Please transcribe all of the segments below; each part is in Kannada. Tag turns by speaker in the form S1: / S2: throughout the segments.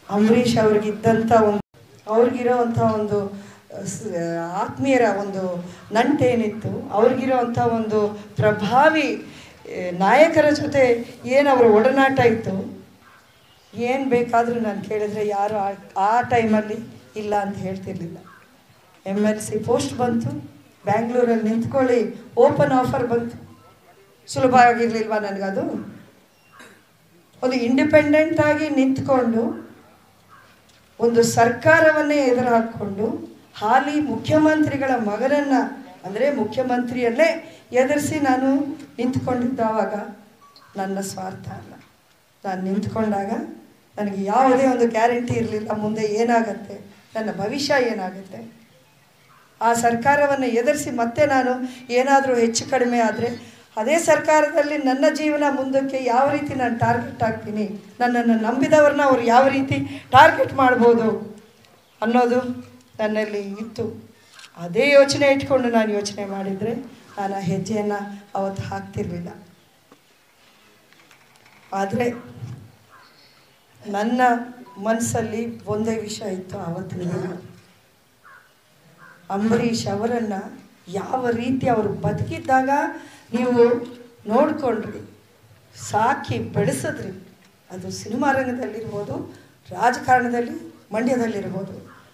S1: ಅಂಬರೀಷ್ ಅವ್ರಿಗಿದ್ದಂಥ ಒಂದು ಅವ್ರಿಗಿರೋವಂಥ ಒಂದು ಸ- ಆತ್ಮೀಯರ ಒಂದು ನಂಟೇನಿತ್ತು ಅವ್ರಿಗಿರೋವಂಥ ಒಂದು ಪ್ರಭಾವಿ ಆ, ನಾಯಕರ ಜೊತೆ ಏನು ಅವರ ಒಡನಾಟ ಇತ್ತು ಏನು ಬೇಕಾದರೂ ನಾನು ಕೇಳಿದ್ರೆ ಯಾರು ಆ- ಆ ಟೈಮಲ್ಲಿ ಇಲ್ಲ ಅಂತ ಹೇಳ್ತಿರ್ಲಿಲ್ಲ ಎಮ್ ಎಲ್ ಸಿ ಪೋಸ್ಟ್ ಬಂತು ಬ್ಯಾಂಗ್ಳೂರಲ್ಲಿ ನಿಂತ್ಕೊಳ್ಳಿ ಓಪನ್ ಆಫರ್ ಬಂತು ಸುಲಭ ಆಗಿರ್ಲಿಲ್ವಾ ನನಗದು ಒಂದು ಇಂಡಿಪೆಂಡೆಂಟ್ ಆಗಿ ನಿಂತ್ಕೊಂಡು ಒಂದು ಸರ್ಕಾರವನ್ನೇ ಎದುರು ಹಾಕ್ಕೊಂಡು ಹಾಲಿ ಮುಖ್ಯಮಂತ್ರಿಗಳ ಮಗನನ್ನ ಅಂದರೆ ಮುಖ್ಯಮಂತ್ರಿಯನ್ನೇ ಎದುರಿಸಿ ನಾನು ನಿಂತ್ಕೊಂಡಿದ್ದಾವಾಗ ನನ್ನ ಸ್ವಾರ್ಥ ಅಲ್ಲ ನಾನು ನಿಂತ್ಕೊಂಡಾಗ ನನಗೆ ಯಾವುದೇ ಒಂದು ಗ್ಯಾರಂಟಿ ಇರಲಿಲ್ಲ ಮುಂದೆ ಏನಾಗತ್ತೆ ನನ್ನ ಭವಿಷ್ಯ ಏನಾಗುತ್ತೆ ಆ ಸರ್ಕಾರವನ್ನು ಎದುರಿಸಿ ಮತ್ತೆ ನಾನು ಏನಾದರೂ ಹೆಚ್ಚು ಕಡಿಮೆ ಆದರೆ ಅದೇ ಸರ್ಕಾರದಲ್ಲಿ ನನ್ನ ಜೀವನ ಮುಂದಕ್ಕೆ ಯಾವ ರೀತಿ ನಾನು ಟಾರ್ಗೆಟ್ ಆಗ್ತೀನಿ ನನ್ನನ್ನು ನಂಬಿದವ್ರನ್ನ ಅವ್ರು ಯಾವ ರೀತಿ ಟಾರ್ಗೆಟ್ ಮಾಡ್ಬೋದು ಅನ್ನೋದು ನನ್ನಲ್ಲಿ ಇತ್ತು ಅದೇ ಯೋಚನೆ ಇಟ್ಕೊಂಡು ನಾನು ಯೋಚನೆ ಮಾಡಿದರೆ ನಾನು ಆ ಹೆಜ್ಜೆಯನ್ನು ಅವತ್ತು ಹಾಕ್ತಿರ್ಲಿಲ್ಲ ಆದರೆ ನನ್ನ ಮನಸ್ಸಲ್ಲಿ ಒಂದೇ ವಿಷಯ ಇತ್ತು ಆವತ್ತಿನ ದಿನ ಅಂಬರೀಷ್ ಅವರನ್ನು ಯಾವ ರೀತಿ ಅವರು ಬದುಕಿದ್ದಾಗ ನೀವು ನೋಡ್ಕೊಂಡ್ರಿ ಸಾಕಿ ಬೆಳೆಸಿದ್ರಿ ಅದು ಸಿನಿಮಾ ರಂಗದಲ್ಲಿರ್ಬೋದು ರಾಜಕಾರಣದಲ್ಲಿ ಮಂಡ್ಯದಲ್ಲಿರ್ಬೋದು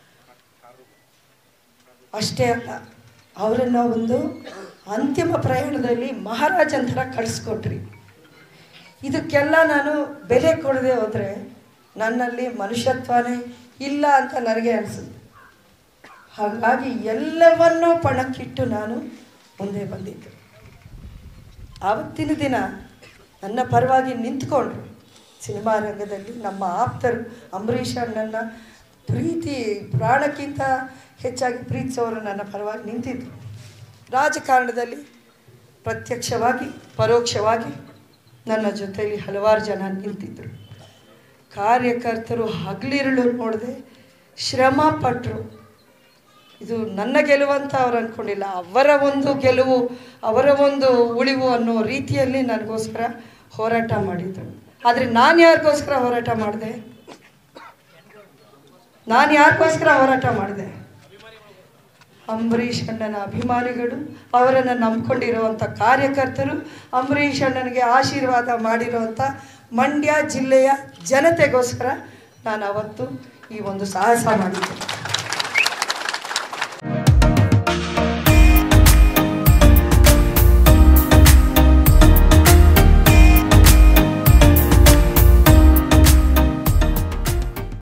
S1: ಅಷ್ಟೇ ಅಲ್ಲ ಅವರನ್ನು ಒಂದು ಅಂತಿಮ ಪ್ರಯಾಣದಲ್ಲಿ ಮಹಾರಾಜನ ಥರ ಕಳಿಸ್ಕೊಟ್ರಿ ಇದಕ್ಕೆಲ್ಲ ನಾನು ಬೆಲೆ ಕೊಡದೆ ಹೋದರೆ ನನ್ನಲ್ಲಿ ಮನುಷ್ಯತ್ವನೇ ಇಲ್ಲ ಅಂತ ನನಗೆ ಅನಿಸುತ್ತೆ ಹಾಗಾಗಿ ಎಲ್ಲವನ್ನೂ ಪಣಕ್ಕಿಟ್ಟು ನಾನು ಮುಂದೆ ಬಂದಿದ್ದೆ ಆವತ್ತಿನ ದಿನ ನನ್ನ ಪರವಾಗಿ ನಿಂತ್ಕೊಂಡ್ರು ಸಿನಿಮಾ ರಂಗದಲ್ಲಿ ನಮ್ಮ ಆಪ್ತರು ಅಂಬರೀಷ್ ಅಣ್ಣನ ಪ್ರೀತಿ ಪ್ರಾಣಕ್ಕಿಂತ ಹೆಚ್ಚಾಗಿ ಪ್ರೀತಿಸೋರು ನನ್ನ ಪರವಾಗಿ ನಿಂತಿದ್ರು ರಾಜಕಾರಣದಲ್ಲಿ ಪ್ರತ್ಯಕ್ಷವಾಗಿ ಪರೋಕ್ಷವಾಗಿ ನನ್ನ ಜೊತೆಯಲ್ಲಿ ಹಲವಾರು ಜನ ನಿಂತಿದ್ದರು ಕಾರ್ಯಕರ್ತರು ಹಗಲಿರುಳು ನೋಡದೆ ಶ್ರಮ ಪಟ್ಟರು ಇದು ನನ್ನ ಗೆಲುವು ಅಂತ ಅವ್ರು ಅಂದ್ಕೊಂಡಿಲ್ಲ ಅವರ ಒಂದು ಗೆಲುವು ಅವರ ಒಂದು ಉಳಿವು ಅನ್ನೋ ರೀತಿಯಲ್ಲಿ ನನಗೋಸ್ಕರ ಹೋರಾಟ ಮಾಡಿದರು ಆದರೆ ನಾನು ಯಾರಿಗೋಸ್ಕರ ಹೋರಾಟ ಮಾಡಿದೆ ನಾನು ಯಾರಿಗೋಸ್ಕರ ಹೋರಾಟ ಮಾಡಿದೆ ಅಂಬರೀಷ್ ಅಣ್ಣನ ಅಭಿಮಾನಿಗಳು ಅವರನ್ನು ನಂಬ್ಕೊಂಡಿರುವಂಥ ಕಾರ್ಯಕರ್ತರು ಅಂಬರೀಷ್ ಅಣ್ಣನಿಗೆ ಆಶೀರ್ವಾದ ಮಾಡಿರುವಂಥ ಮಂಡ್ಯ ಜಿಲ್ಲೆಯ ಜನತೆಗೋಸ್ಕರ ನಾನು ಅವತ್ತು ಈ ಒಂದು ಸಾಹಸ ಮಾಡಿದ್ದೆ